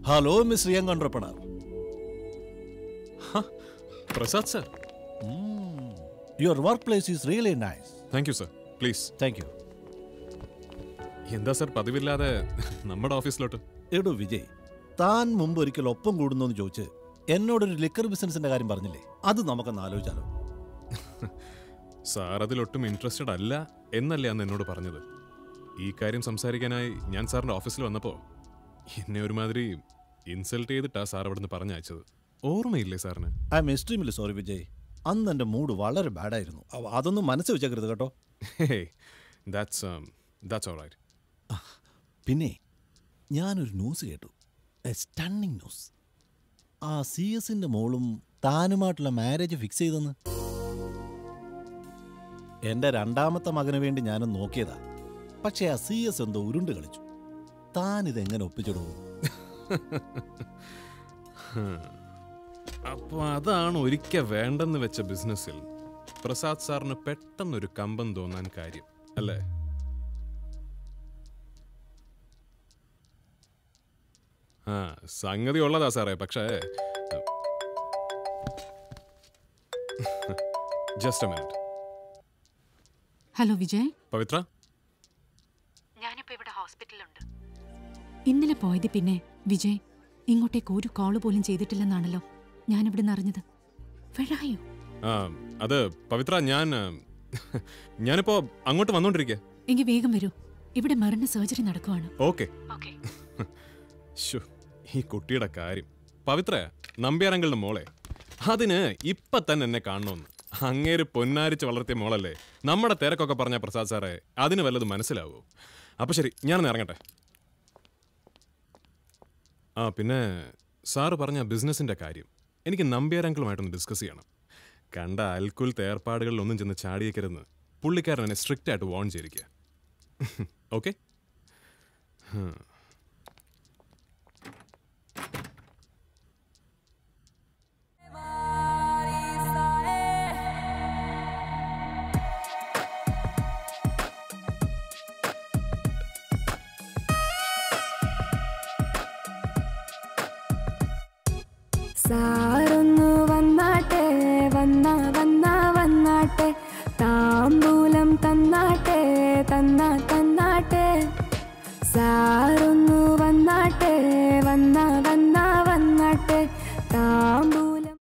hello mister young entrepreneur Prasad sir your work place is really nice thank you sir please thank you എന്താ sir പതിവില്ലാതെ നമ്മുടെ ഓഫീസിലോട്ട് എടോ വിജയ് താൻ മുമ്പ് ഒരിക്കൽ ഒപ്പം കൂടുന്നു എന്ന് ചോദിച്ച് എന്നോടൊരു ലിക്കർ ബിസിനസിന്റെ കാര്യം പറഞ്ഞില്ലേ അത് നമുക്കൊന്ന് ആലോചിച്ചാലോ സാർ അതിലൊട്ടും ഇൻട്രസ്റ്റഡ് അല്ല എന്നല്ലേ അന്ന് എന്നോട് പറഞ്ഞത് ഈ കാര്യം സംസാരിക്കാനായി ഞാൻ സാറിന്റെ ഓഫീസിൽ വന്നപ്പോൾ എന്നെ ഒരുമാതിരി ഇൻസൾട്ട് ചെയ്തിട്ടാ സാർ അവിടുന്ന് പറഞ്ഞയച്ചത് ഓർമ്മയില്ലേ സാറിന് I am extremely sorry Vijay അന്ന് എൻ്റെ മൂഡ് വളരെ ബാഡായിരുന്നു അവ- അതൊന്നും മനസ്സ് വെച്ചേക്കരുത് കേട്ടോ ദാറ്റ്സ് ദാറ്റ്സ് ഓൾ റൈറ്റ് പിന്നെ ഞാനൊരു ന്യൂസ് കേട്ടു എ സ്റ്റണ്ണിങ് ന്യൂസ് ആ സി എസിന്റെ മോളും താനുമായിട്ടുള്ള മാരേജ് ഫിക്സ് ചെയ്തെന്ന് എൻ്റെ രണ്ടാമത്തെ മകന് വേണ്ടി ഞാനും നോക്കിയതാ പക്ഷേ ആ സി എസ് എന്തോ ഉരുണ്ട് കളിച്ചു താൻ ഇതെങ്ങനെ ഒപ്പിച്ചിടൂ അപ്പോൾ അതാണ് ഒരിക്കൽ വേണ്ടെന്ന് വെച്ച ബിസിനസ്സിൽ പ്രസാദ് സാറിന് പെട്ടെന്നൊരു കമ്പം തോന്നാൻ കാര്യം അല്ലേ ആ സംഗതി ഉള്ളതാ സാറേ പക്ഷേ just a minute hello Vijay Pavithra ഞാനിപ്പോ ഇവിടെ ഹോസ്പിറ്റലിലുണ്ട് ഇന്നലെ പോയത് പിന്നെ വിജയ് ഇങ്ങോട്ടേക്ക് ഒരു കോള് പോലും ചെയ്തിട്ടില്ലെന്നാണല്ലോ ഞാനിവിടെ നിന്ന് അറിഞ്ഞത് വെഴായോ ആ അത് പവിത്ര ഞാൻ ആ, ഞാനിപ്പോ അങ്ങോട്ട് വന്നോണ്ടിരിക്കുക എങ്കിൽ വേഗം വരൂ ഇവിടെ മരണ സർജറി നടക്കുവാണ് ഓക്കെ ഓക്കെ ശ്ശോ, ഈ കുട്ടിയുടെ കാര്യം പവിത്ര നമ്പ്യാരങ്ങളുടെ മോളെ അതിന് ഇപ്പൊ തന്നെ എന്നെ കാണണമെന്ന് അങ്ങേര് പൊന്നാരിച്ച് വളർത്തിയ മോളല്ലേ നമ്മുടെ തിരക്കൊക്കെ പറഞ്ഞ പ്രസാദ് സാറേ അതിന് വല്ലത് മനസ്സിലാവൂ അപ്പൊ ശരി ഞാനൊന്ന് ഇറങ്ങട്ടെ ആ പിന്നെ സാറ് പറഞ്ഞ ബിസിനസിന്റെ കാര്യം എനിക്ക് നമ്പ്യാരങ്കിളുമായിട്ടൊന്ന് ഡിസ്കസ് ചെയ്യണം കണ്ട അൽക്കുൽ തേർപ്പാടുകളിലൊന്നും ചെന്ന് ചാടിയേക്കരുന്ന് പുള്ളിക്കാരൻ എന്നെ സ്ട്രിക്റ്റ് ആയിട്ട് വാൺ ചെയ്തിരിക്കുക ഓക്കെ Sa